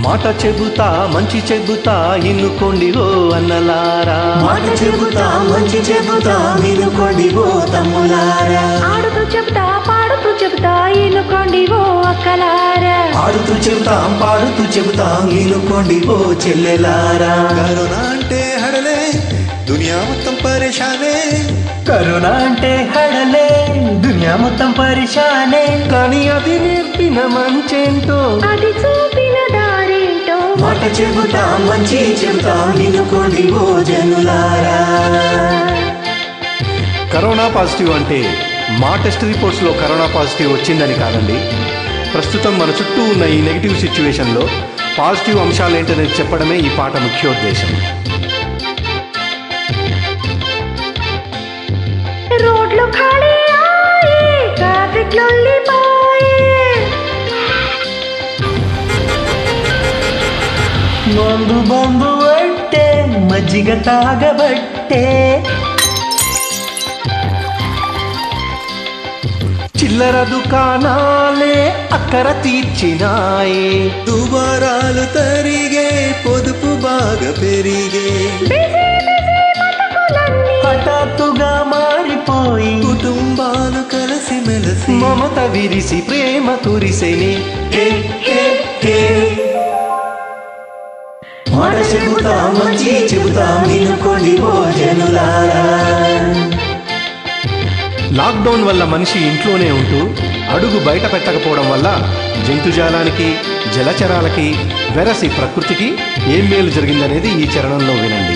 మాట చెబుతా మంచి చెబుతా ఇన్నుకోండి ఓ అన్నలారా మాట చెబుతా మంచి చెబుతా వినుకోండి ఓ తమ్ములారా ఆడుతూ చెబుతా పాడుతూ చెబుతా ఇనుకోండి ఓ అక్కలారా ఆడుతూ చెబుతాం పాడుతూ చెబుతాం వినుకోండి ఓ చెల్లెలారా కరోనా అంటే హడలే దునియా మొత్తం పరేషానే కరోనా అంటే హడలే దునియా మొత్తం పరిశానే కానీ అది నేర్పిన మంచేంటో అది చూపిన దారేంటో మాట చెబుతా మంచి చెబుతా వినుకోండి ఓ జనులారా కరోనా పాజిటివ్ అంటే మా టెస్ట్ రిపోర్ట్స్లో కరోనా పాజిటివ్ వచ్చిందని కాదండి ప్రస్తుతం మన చుట్టూ ఉన్న ఈ నెగిటివ్ సిచ్యువేషన్లో పాజిటివ్ అంశాలేంటనేది చెప్పడమే ఈ పాట ముఖ్యోద్దేశం రోడ్లు ఖాళీ ఆయే ట్రాఫిక్ లొల్లిపాయే మందు బందు అంటే మజ్జిగ తాగబట్టే చిల్లర దుకాణాలే అక్కర తీర్చినాయే దుబారాలు తరిగే పొదుపు బాగా పెరిగే బిజీ బిజీ బతుకులన్నీ హఠాత్తుగా మారిపోయి కుటుంబాలు కలిసి మెలిసి మమత విరిసి ప్రేమ కురిసెని హే, హే, హే. మాట చెబుతా మంచి చెబుతా వినుకోండి ఓ జనులారా లాక్డౌన్ వల్ల మనిషి ఇంట్లోనే ఉంటూ అడుగు బయట పెట్టకపోవడం వల్ల జంతుజాలానికి జలచరాలకి వెరసి ప్రకృతికి ఏం మేలు జరిగిందనేది ఈ చరణంలో వినండి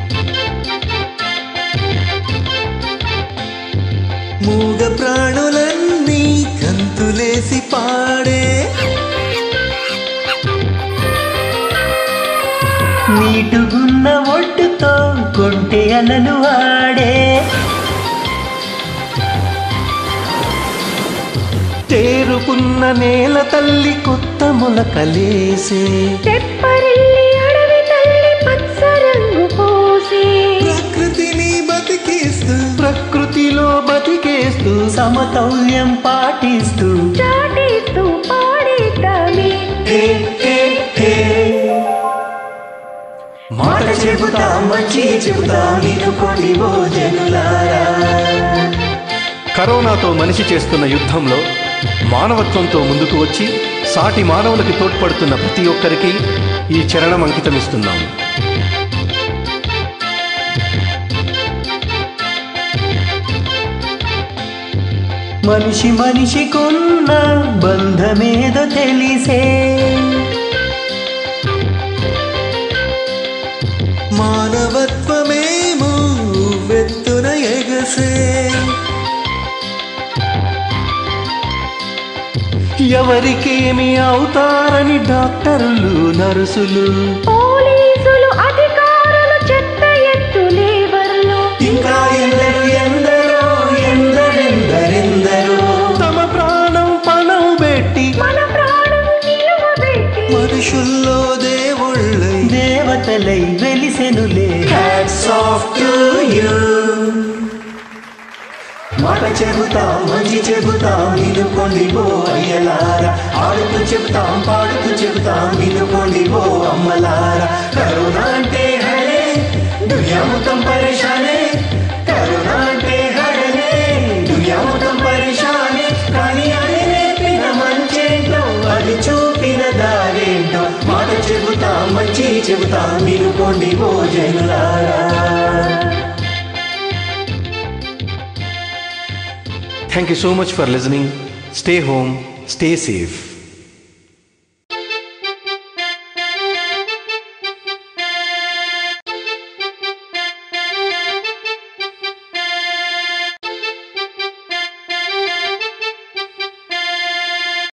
మూగ ప్రాణులన్నీ గంతులేసి పాడే నీటుగున్న ఒడ్డుతో కొంటె అలలు ఆడే తేరుకున్న నేల తల్లి కొత్త మొలకలేసే తెప్పరిల్లి అడవి తల్లి పచ్చ రంగు పోసే ప్రకృతిని బతికిస్తూ ప్రకృతిలో బతికేస్తూ సమతౌల్యం పాటిస్తూ చాటిస్తూ పాడేద్దామే హే, హే, హే. మాట చెబుతా మంచి చెబుతా వినుకోండి ఓ జనులారా కరోనాతో మనిషి చేస్తున్న యుద్ధంలో మానవత్వంతో ముందుకు వచ్చి సాటి మానవులకి తోడ్పడుతున్న ప్రతి ఒక్కరికి ఈ చరణం అంకితమిస్తున్నాం మనిషి మనిషికున్న బంధమేదో తెలిసే మానవత్వమేమో వెత్తున ఎగసే ఎవరికేమి అవుతారని డాక్టర్లు నర్సులు పోలీసులు అధికారులు చెత్త ఎత్తు లేబర్లు ఇంకా ఎందరు ఎందరో ఎందరెందరెందరో తమ ప్రాణం పణం పెట్టి మన ప్రాణం నిలువబెట్టి మనుషుల్లో దేవుళ్ళై దేవతలై వెలిసెనులే హ్యాట్స్ ఆఫ్ టు యూ మాట చెబుతాం మంచి చెబుతాం వినుకోండి ఓ అయ్యలారా ఆడుతూ చెబుతాం పాడుతూ చెబుతాం వినుకోండి ఓ అమ్మలారా కరోనా అంటే హడే దునియా మొత్తం పరేషానే కరోనా అంటే హడలే దునియా మొత్తం పరేషానే కానీ అది నేర్పిన మంచేంటో అది చూపిన దారేంటో మాట చెబుతాం మంచి చెబుతాం వినుకోండి ఓ జనులారా thank you so much for listening stay home stay safe